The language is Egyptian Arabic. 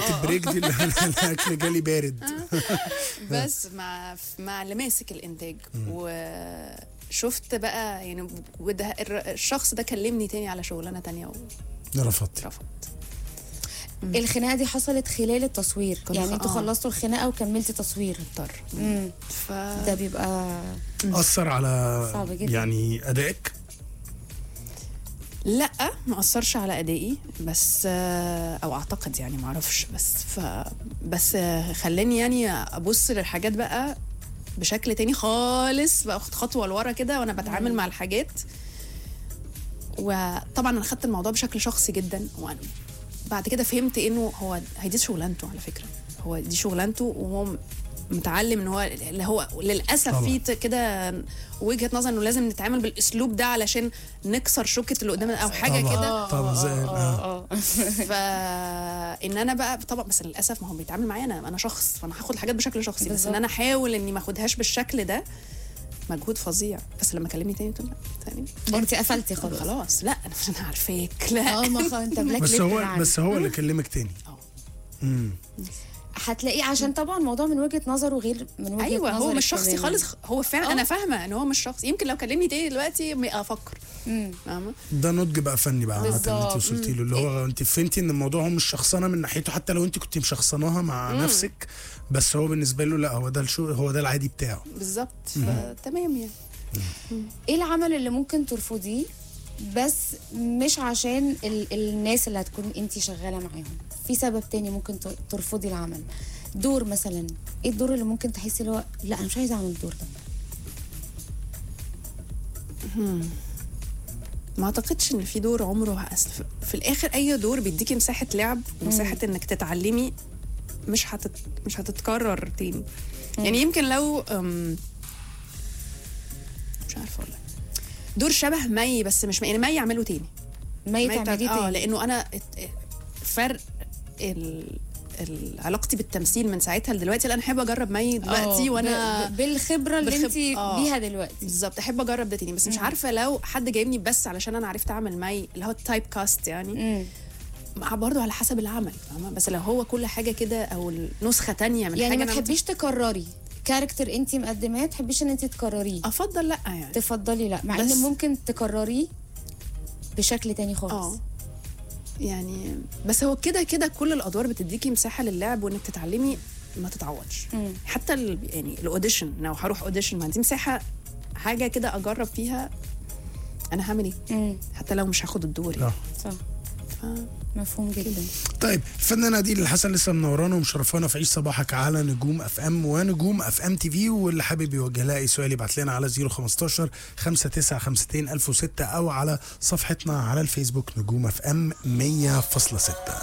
وقت البريك دي اللي الاكل جالي بارد بس مع مع اللي ماسك الانتاج وشفت بقى يعني وده الر- الشخص ده كلمني تاني على شغلانه تانية رفضت ورفض الخناقه دي حصلت خلال التصوير كنا يعني خ- انتوا آه. خلصتوا الخناقه وكملتي تصوير اضطر امم ف ده بيبقى اثر على صعب جدا. يعني ادائك لا ما اثرش على ادائي بس آه، او اعتقد يعني ما اعرفش بس ف بس آه، خلاني يعني ابص للحاجات بقى بشكل تاني خالص باخد خطوه لورا كده وانا بتعامل مع الحاجات وطبعا انا خدت الموضوع بشكل شخصي جدا وانا بعد كده فهمت انه هو هي دي شغلانته على فكره هو دي شغلانته وهو متعلم ان هو اللي هو للاسف طبعا. في ت- كده وجهه نظر انه لازم نتعامل بالاسلوب ده علشان نكسر شوكه اللي قدامنا او حاجه طبعا. كده طبعا زي آه. اه فان انا بقى طبعا بس للاسف ما هو بيتعامل معايا انا انا شخص فانا هاخد الحاجات بشكل شخصي بس بالظبط. ان انا احاول اني ما اخدهاش بالشكل ده مجهود فظيع بس لما كلمني تاني قلت له لا تاني انت قفلتي خلاص خلاص لا انا مش انا عارفاك لا اه ما خلاص انت بلاك بس ليست هو معانا. بس هو اللي كلمك تاني اه امم هتلاقيه عشان طبعا الموضوع من وجهه نظره غير من وجهه ايوه هو نظرك مش شخصي تماماً. خالص هو فعلا انا فاهمه ان هو مش شخصي يمكن لو كلمني تاني دلوقتي م- افكر مم. فاهمه ده نضج بقى فني بقى عامه اللي انت بالظبط. وصلتي له اللي هو انت فهمتي ان الموضوع هو مش شخصنه من ناحيته حتى لو انت كنت مشخصناها مع نفسك بس هو بالنسبه له لا هو ده الشو هو ده العادي بتاعه بالظبط فتمام يعني ايه العمل اللي ممكن ترفضيه بس مش عشان ال الناس اللي هتكون انت شغاله معاهم في سبب تاني ممكن ت- ترفضي العمل دور مثلا ايه الدور اللي ممكن تحسي اللي هو لا انا مش عايزه اعمل الدور ده ما اعتقدش ان في دور عمره اصل في- في الاخر اي دور بيديكي مساحه لعب ومساحه انك تتعلمي مش هتت... مش هتتكرر تاني يعني يمكن لو أم... مش عارفه والله دور شبه مي بس مش مي يعني مي يعمله تاني ما مي تعمليه اه تاني لانه انا ات- فرق ال... ال- علاقتي بالتمثيل من ساعتها لدلوقتي لا انا احب اجرب مي دلوقتي آه، وانا ب- ب- بالخبره اللي بالخب- انت آه. بيها دلوقتي بالظبط احب اجرب ده تاني بس مش عارفه لو حد جايبني بس علشان انا عرفت اعمل ماي اللي هو التايب كاست يعني مم. مع برضه على حسب العمل فاهمه بس لو هو كل حاجه كده او نسخه تانية من يعني حاجه ما أنا عملتها- تحبيش تكرري كاركتر انت مقدماه ما تحبيش ان انت تكرريه افضل لا يعني تفضلي لا مع بس- ان ممكن تكرريه بشكل تاني خالص اه يعني بس هو كده كده كل الادوار بتديكي مساحه للعب وانك تتعلمي ما تتعوضش مم. حتى ال يعني الاوديشن لو هروح اوديشن ما عندي مساحه حاجه كده اجرب فيها انا هعمل ايه مم. حتى لو مش هاخد الدور يعني اه صح ف- مفهوم جدا طيب الفنانه دي الحسن لسه منورانا ومشرفانا في عيش صباحك على نجوم اف ام ونجوم اف ام تي في واللي حابب يوجه لها اي سؤال يبعت لنا على 015 5952 1006 او على صفحتنا على الفيسبوك نجوم اف ام 100.6